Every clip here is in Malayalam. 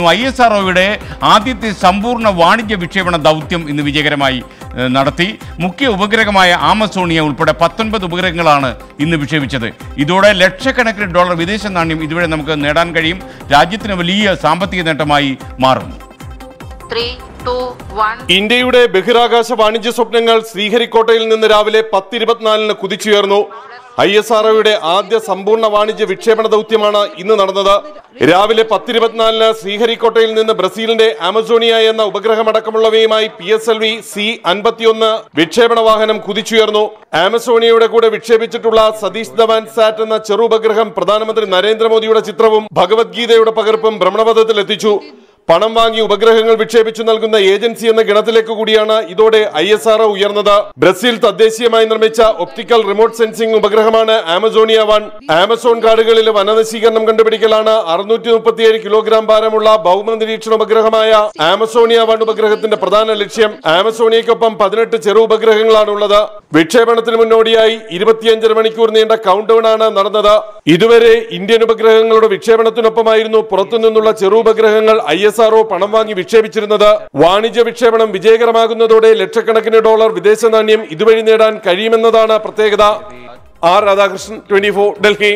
ഐ എസ് ആർ ആദ്യത്തെ സമ്പൂർണ്ണ വാണിജ്യ വിക്ഷേപണ ദൗത്യം ഇന്ന് വിജയകരമായി ഏഹ്, നടത്തി മുഖ്യ ഉപഗ്രഹമായ ആമസോണിയ ഉൾപ്പെടെ പത്തൊൻപത് ഉപഗ്രഹങ്ങളാണ് ഇന്ന് വിക്ഷേപിച്ചത് ഇതോടെ ലക്ഷക്കണക്കിന് ഡോളർ വിദേശ നാണ്യം ഇതുവരെ നമുക്ക് നേടാൻ കഴിയും രാജ്യത്തിന് വലിയ സാമ്പത്തിക നേട്ടമായി മാറും three, two, one. ഇന്ത്യയുടെ ബഹിരാകാശ വാണിജ്യ സ്വപ്നങ്ങൾ ശ്രീഹരിക്കോട്ടയിൽ നിന്ന് രാവിലെ പത്തിരുപത്തിനാലിന് കുതിച്ചുയർന്നു ഐ എസ് ആർ ആദ്യ സമ്പൂർണ്ണ വാണിജ്യ വിക്ഷേപണ ദൗത്യമാണ് ഇന്ന് നടന്നത് രാവിലെ പത്തിരുപത്തിനാലിന് ശ്രീഹരിക്കോട്ടയിൽ നിന്ന് ബ്രസീലിന്റെ ആമസോണിയ എന്ന ഉപഗ്രഹമടക്കമുള്ളവയുമായി P S L V C അൻപത്തിയൊന്ന് വിക്ഷേപണ വാഹനം കുതിച്ചുയർന്നു ആമസോണിയയുടെ കൂടെ വിക്ഷേപിച്ചിട്ടുള്ള സതീഷ് ധവാൻ സാറ്റ് എന്ന ചെറു ഉപഗ്രഹം പ്രധാനമന്ത്രി നരേന്ദ്രമോദിയുടെ ചിത്രവും ഭഗവത്ഗീതയുടെ പകർപ്പും ഭ്രമണപഥത്തിൽ എത്തിച്ചു പണം വാങ്ങി ഉപഗ്രഹങ്ങൾ വിക്ഷേപിച്ചു നൽകുന്ന ഏജൻസി എന്ന ഗണത്തിലേക്ക് കൂടിയാണ് ഇതോടെ ഐ എസ് ആർ ഉയർന്നത് ബ്രസീൽ തദ്ദേശീയമായി നിർമ്മിച്ച ഒപ്റ്റിക്കൽ റിമോട്ട് സെൻസിംഗ് ഉപഗ്രഹമാണ് ആമസോണിയ വൺ ആമസോൺ കാടുകളിലെ വനനശീകരണം കണ്ടുപിടിക്കലാണ് അറുന്നൂറ്റി മുപ്പത്തിയേഴ് കിലോഗ്രാം ഭാരമുള്ള ഭൗമ നിരീക്ഷണ ഉപഗ്രഹമായ ആമസോണിയ വൺ ഉപഗ്രഹത്തിന്റെ പ്രധാന ലക്ഷ്യം ആമസോണിയയ്ക്കൊപ്പം പതിനെട്ട് ചെറു ഉപഗ്രഹങ്ങളാണ് ഉള്ളത് വിക്ഷേപണത്തിന് മുന്നോടിയായി ഇരുപത്തിയഞ്ചര മണിക്കൂർ നീണ്ട കൗണ്ട് ഡൗൺ ആണ് നടന്നത് ഇതുവരെ ഇന്ത്യൻ ഉപഗ്രഹങ്ങളുടെ വിക്ഷേപണത്തിനൊപ്പമായിരുന്നു പുറത്തുനിന്നുള്ള ചെറു ഉപഗ്രഹങ്ങൾ ഐ എസ് ആർഒ പണം വാങ്ങി വിക്ഷേപിച്ചിരുന്നത് വാണിജ്യ വിക്ഷേപണം വിജയകരമാകുന്നതോടെ ലക്ഷക്കണക്കിന് ഡോളർ വിദേശ നാണ്യം ഇതുവഴി നേടാൻ കഴിയുമെന്നതാണ് പ്രത്യേകത R Radhakrishnan twenty Delhi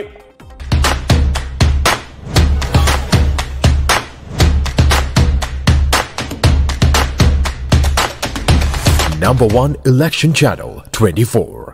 Number one election channel 24.